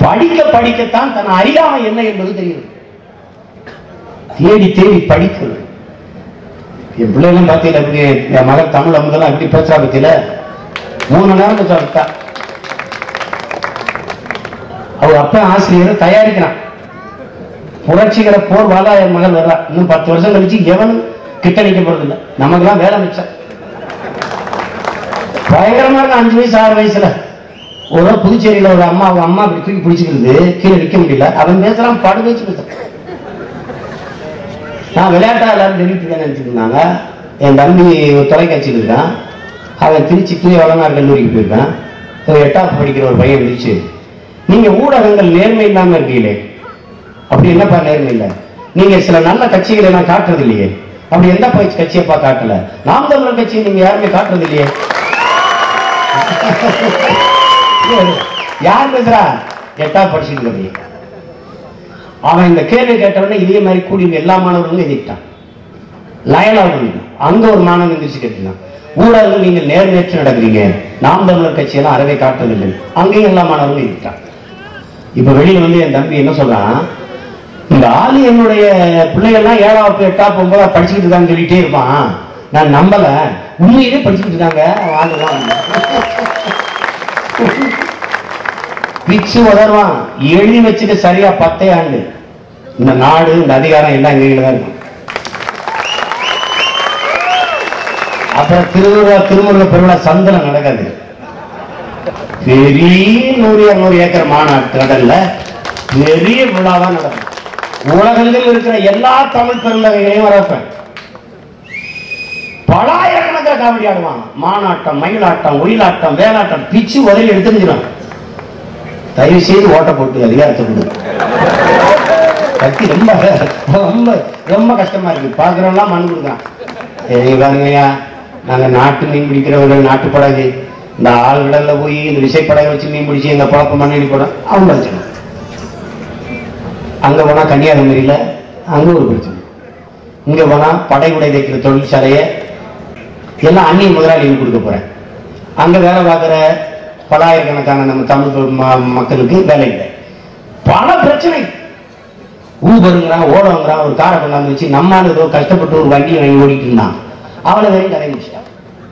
படிக்க படிக்கத்தான் தன் அறியாமை என்ன என்பது தெரியும் தேடி தேடி படிக்கணும் என் பிள்ளைகளும் பார்த்தீங்களா எப்படி என் மகன் தமிழ் அமுதெல்லாம் எப்படி பேசுறா பத்தியில மூணு மணி நேரம் பேசுறா விட்டா அவர் அப்ப ஆசிரியரை தயாரிக்கிறான் புரட்சிகர போர் வாதா என் மகள் வர்றா இன்னும் பத்து வருஷம் கழிச்சு எவனும் கிட்ட நிக்க போறது இல்லை நமக்கெல்லாம் வேலை மிச்சம் பயங்கரமா இருக்கும் அஞ்சு வயசு ஆறு வயசுல ஒரு நாள் புதுச்சேரியில ஒரு அம்மா அவங்க அம்மா அப்படி தூக்கி பிடிச்சிக்கிறது கீழே நிக்க முடியல அவன் பேசுறான் படு வச்சு பேசுறான் நான் விளையாட்டா எல்லாரும் சொல்லிட்டு இருக்கேன்னு நினைச்சிட்டு இருந்தாங்க என் தம்பி ஒரு தொலைக்காட்சியில் இருக்கான் அவன் திருச்சி தூய வளனார் கல்லூரிக்கு போயிருக்கான் ஒரு எட்டாவது படிக்கிற ஒரு பையன் இருந்துச்சு நீங்க ஊடகங்கள் நேர்மை இல்லாம இருக்கீங்களே அப்படி என்னப்பா நேர்மை இல்ல நீங்க சில நல்ல கட்சிகளை எல்லாம் காட்டுறது இல்லையே அப்படி எந்த பயிற்சி கட்சியப்பா காட்டல நாம் தமிழர் கட்சியை நீங்க யாருமே காட்டுறது இல்லையே யார் பேசுறா எட்டா படிச்சுட்டு இருக்க பையன். அவன் இந்த கேள்வி கேட்டவொடனே இதே மாதிரி கூடி இருந்த எல்லா மாணவர்களும் எதிர்த்தான் லயலா அங்க ஒரு மாணவன் எந்திரிச்சு கேட்டான் ஊடகங்கள் நீங்கள் நேர்நேற்று நடக்கிறீங்க நாம் தமிழர் கட்சியெல்லாம் அறவே காட்டுறதில்லை அங்கேயும் எல்லா மாணவர்களும் எதிர்த்தான் இப்ப வெளியில வந்து என் தம்பி என்ன சொல்றான் இந்த ஆளு என்னுடைய பிள்ளைகள்லாம் ஏழாவது எட்டாவது ஒன்பதா படிச்சுக்கிட்டு இருக்கான்னு சொல்லிட்டே இருப்பான் நான் நம்பல உண்மையிலே படிச்சுக்கிட்டு இருக்காங்க அவன் ஆளுலாம் பிச்சு உதர்வான் எழுதி வச்சுட்டு சரியா பத்தே ஆண்டு இந்த நாடு இந்த அதிகாரம் எல்லாம் எங்க கையில தான் இருக்கும் அப்புறம் திருவிழா திருமுருக பெருவிழா சந்தனம் நடக்காது பெரிய நூறு இருநூறு ஏக்கர் மாநாட்டு கடல்ல பெரிய விழாவா நடக்கும் உலகத்தில் இருக்கிற எல்லா தமிழ் பெருந்தகைகளையும் வரப்பேன் பலாயிரக்கணக்கில் காவடி ஆடுவான் மானாட்டம் மயிலாட்டம் ஒயிலாட்டம் வேலாட்டம் பிச்சு உதவி எடுத்துருந்துடும் தயவு செய்து ஓட்ட போட்டு அதிகாரத்தை கொடு கத்தி ரொம்ப ரொம்ப ரொம்ப கஷ்டமா இருக்கு பாக்குறவங்களாம் மண் கொடுக்குறான் சரி பாருங்கய்யா நாங்க நாட்டு மீன் பிடிக்கிறவர்கள் நாட்டு படகு இந்த ஆழ்கடல்ல போய் இந்த விசைப்படகை வச்சு மீன் பிடிச்சி எங்க பழப்ப மண்ணெண்ணி போடும் அவன் பிரச்சனை அங்க போனா கன்னியாகுமரியில அங்க ஒரு பிரச்சனை இங்க போனா படை உடை தைக்கிற தொழிற்சாலைய எல்லாம் அந்நிய முதலாளிகளுக்கு கொடுக்க போறேன் அங்க வேலை பார்க்குற பலாயிரக்கணக்கான நம்ம தமிழ் ம- மக்களுக்கு வேலை இல்லை பல பிரச்சனை ஊபருங்கிறான் ஓடோங்கிறான் ஒரு காரை கொண்டாந்து வச்சு நம்மால் ஏதோ கஷ்டப்பட்டு ஒரு வண்டியை வாங்கி ஓடிட்டு இருந்தான் அவளை வரையும் கதை முடிச்சிட்டான்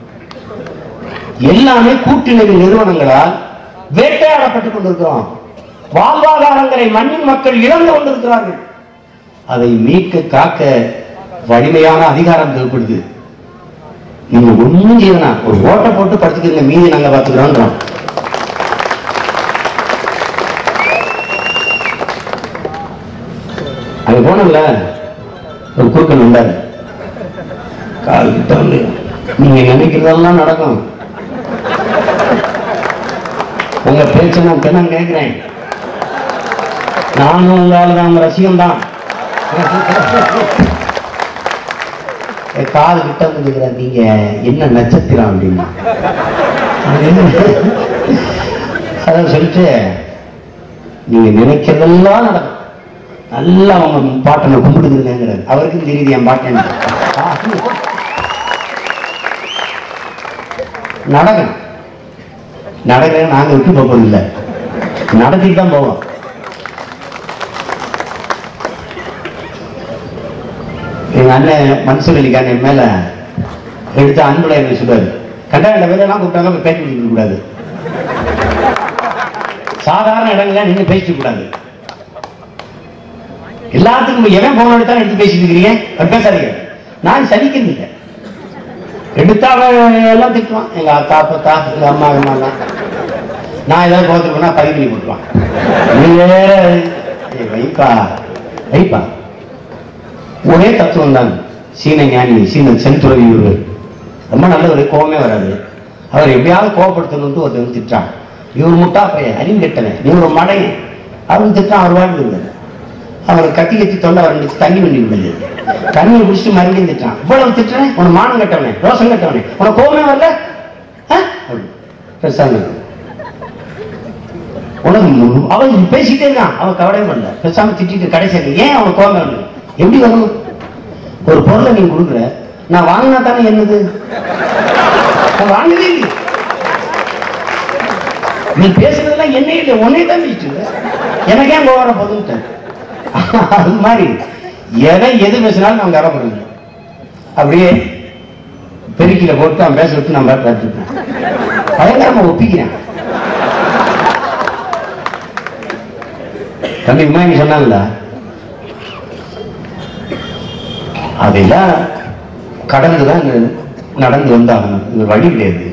எல்லாமே கூட்டுறவு நிறுவனங்களால் வேட்டையாடப்பட்டுக் கொண்டிருக்கிறோம் வாழ்வாதாரங்களை மண்ணின் மக்கள் இழந்து கொண்டிருக்கிறார்கள் அதை மீட்க காக்க வலிமையான அதிகாரம் தேவைப்படுது நீங்க ஒண்ணும் செய்யணும் ஒரு ஓட்டை போட்டு படுத்துக்கிறீங்க மீதி நாங்க பாத்துக்கிறோம் அங்க போனோம்ல ஒரு குறுக்கன் வந்தாரு கால் கிட்ட வந்து நீங்க நினைக்கிறதெல்லாம் நடக்கும் உங்க பேச்ச நான் தினம் கேட்கிறேன் நானும் உங்க ஆளுதான் ரசிகம் தான் காது கிட்ட வந்து கேக்குறாரு, நீங்க என்ன நட்சத்திரம் அப்படின்னா அதான் சொல்லிட்டு நீங்க நினைக்கிறதெல்லாம் நடக்கும் நல்லா அவங்க பாட்டனை கும்பிடுங்கிறாரு அவருக்கும் தெரியுது என் பாட்டன் நடக்கும் நடக்கிற நாங்க விட்டு போறது இல்லை நடத்திட்டு தான் போவோம் எங்க அண்ணன் மன்சூர் அலிகான் என் மேல எடுத்து அன்புல என்ன சொல்றாரு கண்டாண்ட வேலையெல்லாம் கூப்பிட்டாங்க பேட்டி கொடுக்க கூடாது சாதாரண இடங்கள்ல நீங்க பேசிக்க கூடாது எல்லாத்துக்கும் எவன் போன எடுத்தாலும் எடுத்து பேசிட்டு இருக்கிறீங்க அப்படி பேசாதீங்க நான் சலிக்கிறது இல்லை எடுத்தா அவன் எல்லாம் திட்டுவான் எங்க அக்கா அப்பத்தா எங்க அம்மா அம்மா எல்லாம் நான் ஏதாவது கோத்துட்டு போனா பதிவு பண்ணி போட்டுவான் நீ வேற ஏய், வைப்பா வைப்பா ஒரே தத்துவம் தான் சீன ஞானி சீன செந்துறவி ஒருவர் ரொம்ப நல்லவர் கோவமே வராது அவர் எப்படியாவது கோவப்படுத்தணும்னு ஒருத்தர் திட்டான் இவர் முட்டா பையன் அறிவு கெட்டவன் நீ ஒரு மடையன் அவர் திட்டான் அவர் வாழ்ந்துருவாரு அவர் கத்தி கத்தி தொண்டை வரண்டிச்சு தண்ணி பண்ணி விடுது தண்ணியை குடிச்சிட்டு மறுபடியும் திட்டான் இவ்வளவு திட்டுறேன் உன மானம் கட்டவனே ரோசம் கட்டவனே உனக்கு கோவமே வரல ஆ? அப்படி. பேசாம இரு. உனக்கு மு- அவன் பேசிட்டே இருக்கான் அவன் கவலையே பண்ணல பேசாம திட்டிட்டு கடைசி ஏன் அவன் கோவம் வரணும் எப்படி வரணும் ஒரு பொருளை நீ கொடுக்குற நான் வாங்கினா தானே என்னது நான் வாங்கவே இல்லை நீ பேசுறதெல்லாம் என்னையே இல்லை உன்னையே தான் பேசிட்டு இருக்க. எனக்கு ஏன் கோவம் போதுன்ட்டேன் அது மாதிரி எதை எது பேசினாலும் நான் கவலைப்படுங்க அப்படியே பெருக்கில போட்டு அவன் பேச விட்டு நான் பாட்டு பார்த்துருப்பேன் பயங்கரமா ஒப்பிக்கிறேன் தம்பி விமானி சொன்னாங்கல்ல அதெல்லாம் கடந்து தான் நடந்து வந்தாகணும் இது வழி கிடையாது